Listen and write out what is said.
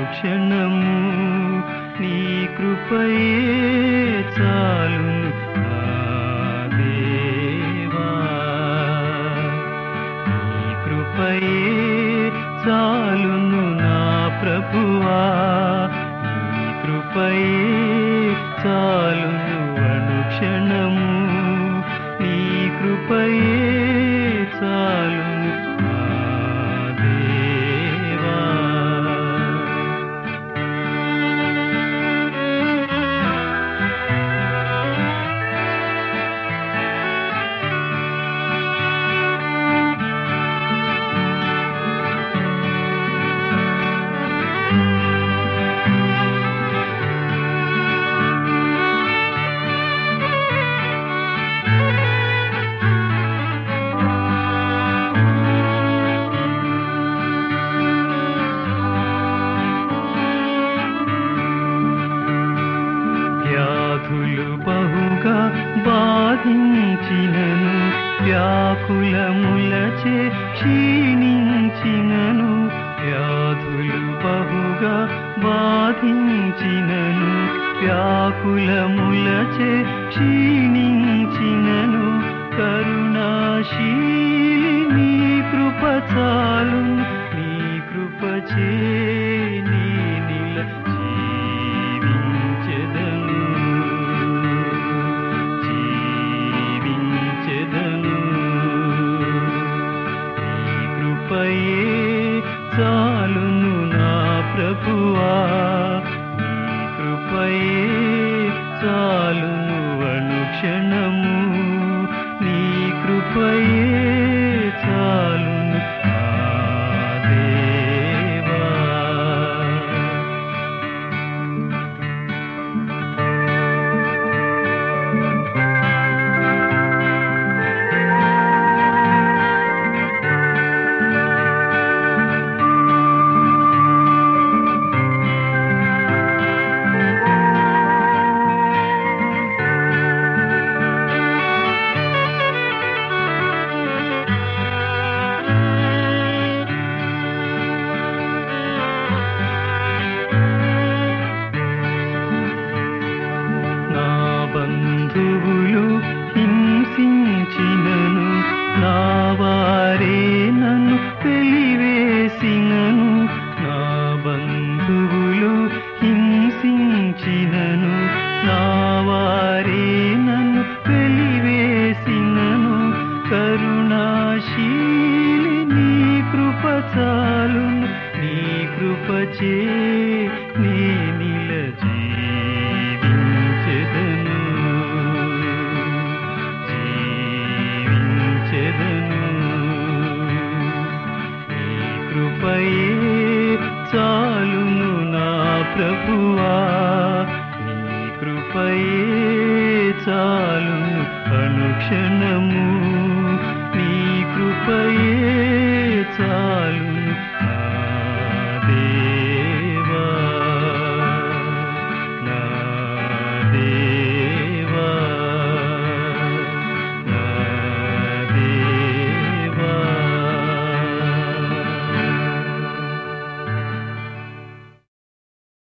అనుక్షణము నీ కృపయే చాలును నా దేవా నీ కృపయే చాలును నా ప్రభువా నీ కృపయే చాలును అనుక్షణము నీ కృపయే చాలును నా దేవా వ్యాధులు బహుగా బాధించినను వ్యాకులములచే క్షీణించినను వ్యాధులు బహుగా బాధించినను వ్యాకులములచే క్షీణించినను కరుణాశీలి నీ కృప చాలును నీ కృపచే నీ నిల జీవించెదను జీవించెదను నీ కృపయే చాలును నా ప్రభువా నీ కృపయే చాలును అనుక్షణము నీ కృపయే చాలును నా దేవా నా బంధువులు హింసించినను నా వారే నన్ను వెలివేసినను నా బంధువులు హింసించినను నా వారే నన్ను వెలివేసినను కరుణాశీలి నీ కృప చాలును నీ కృపచే నీ నిల జీవించెదను జీవించెదను నీ కృపయే చాలును నా ప్రభువా నీ కృపయే చాలును అనుక్షణము నీ కృపయే చాలును